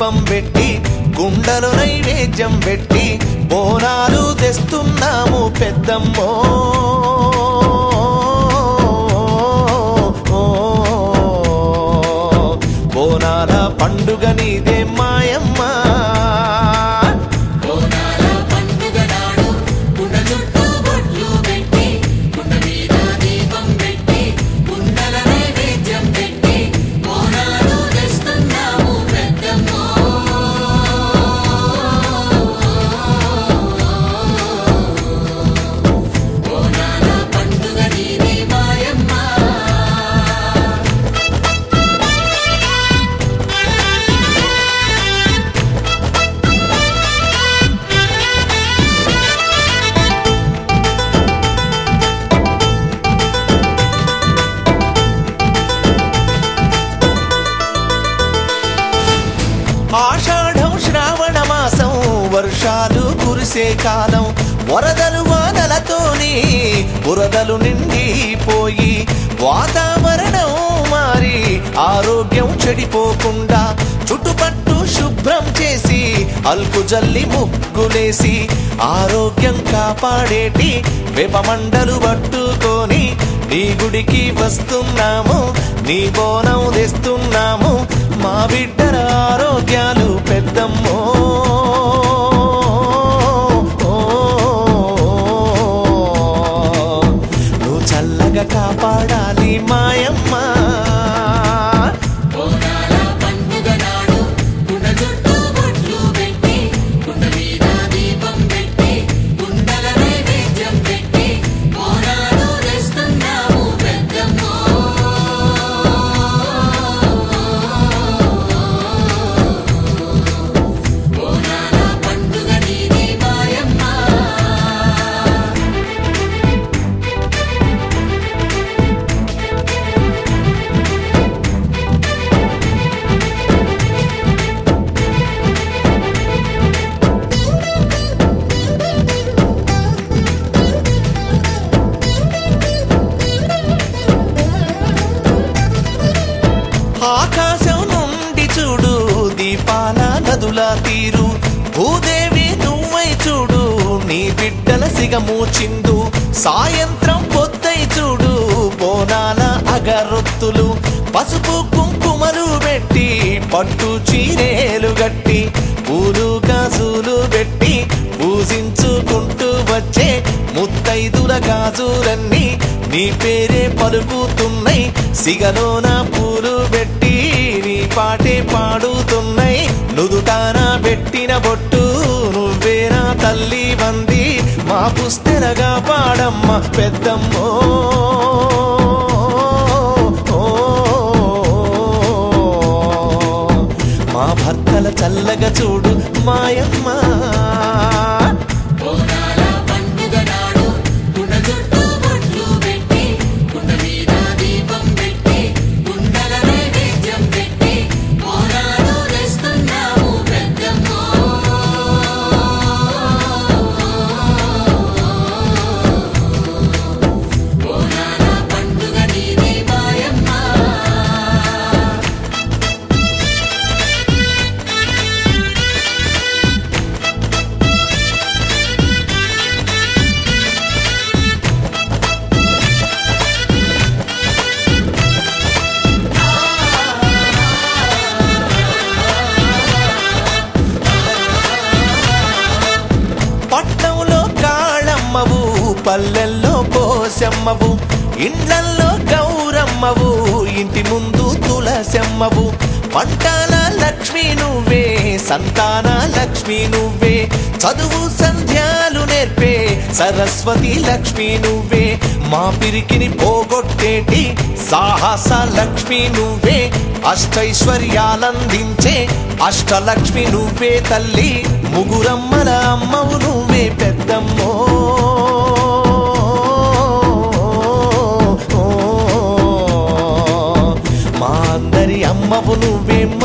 దీపం పెట్టి గుండెలు నైవేద్యం పెట్టి బోనాలు తెస్తున్నాము పెద్దమ్మో బోనాల పండుగ నీదే మాయమ్మ బోనాల పండుగ నాడు కుండ చుట్టూ బొట్లు పెట్టి కుండ మీద దీపం పెట్టి కుండల నైవేద్యం పెట్టి బోనాలు తెస్తున్నాము పెద్దమ్మో బోనాల పండుగ నీది మాయమ్మ ఆషాఢం శ్రావణ మాసం వర్షాలు కురిసే కాలం వరదలు వానలతోని బురదలు నిండిపోయి వాతావరణం మారి ఆరోగ్యం చెడిపోకుండా చుట్టుపట్టు శుభ్రం చేసి అల్కు జల్లి ముగ్గులేసి ఆరోగ్యం కాపాడేటి వేపమండలు పట్టుకొని నీ గుడికి వస్తున్నాము నీ బోనం తెస్తున్నాము మా బిడ్డల ఆరోగ్యాలు పెద్దమ్మో నువ్వు చల్లగా కాపాడాలి మాయమ్మ బోనాల పండుగ నాడు కుండ చుట్టూ బొట్లు పెట్టి కుండ మీద దీపం పెట్టి కుండల నైవేద్యం పెట్టి బోనాలు తెస్తున్నాము పెద్దమ్మో బోనాల పండుగ నీది మాయమ్మ ఆకాశం నుండి చూడు దీపాల నదుల తీరు భూదేవి నువ్వై చూడు నీ బిడ్డల సిగము చిందు సాయంత్రం పొద్దై చూడు బోనాల అగరొత్తులు పసుపు కుంకుమలు పెట్టి పట్టు చీరేలు గట్టి పూలు గాజులు పెట్టి పూజించుకుంటూ వచ్చే ముత్తైదుల గాజులన్నీ నీ పేరే పలుకుతున్నాయి సిగలోన పూలు పెట్టి నీ పాటే పాడుతున్నాయి నుదుటాన పెట్టిన బొట్టు నువ్వేనా తల్లి వంది మా పుస్తెలగా పాడమ్మ పెద్దమ్మో మా భర్తల చల్లగా చూడు మాయమ్మ బోనాల పండుగ నాడు కుండ చుట్టూ బొట్లు పెట్టి కుండ మీద దీపం పెట్టి కుండల నైవేద్యం పెట్టి బోనాలు తెస్తున్నాము పెద్దమ్మో బోనాల పండుగ నీది మాయమ్మ పట్నంలో కాళమ్మవు పల్లెల్లో పోసమ్మవు ఇండ్లల్లో గౌరమ్మవు ఇంటి ముందు తులసమ్మవు పంటాల లక్ష్మి నువ్వే సంతాన లక్ష్మి నువ్వే చదువు సంధ్యాలు నేర్పే సరస్వతి లక్ష్మి నువ్వే మా పిరికిని పోగొట్టేటి సాహస లక్ష్మి నువ్వే అష్టైశ్వర్యాలందించే అష్టలక్ష్మి నువ్వే తల్లి ముగురమ్మల అమ్మవు నువ్వే పెద్దమ్మో మా అందరి అమ్మవు నువ్వే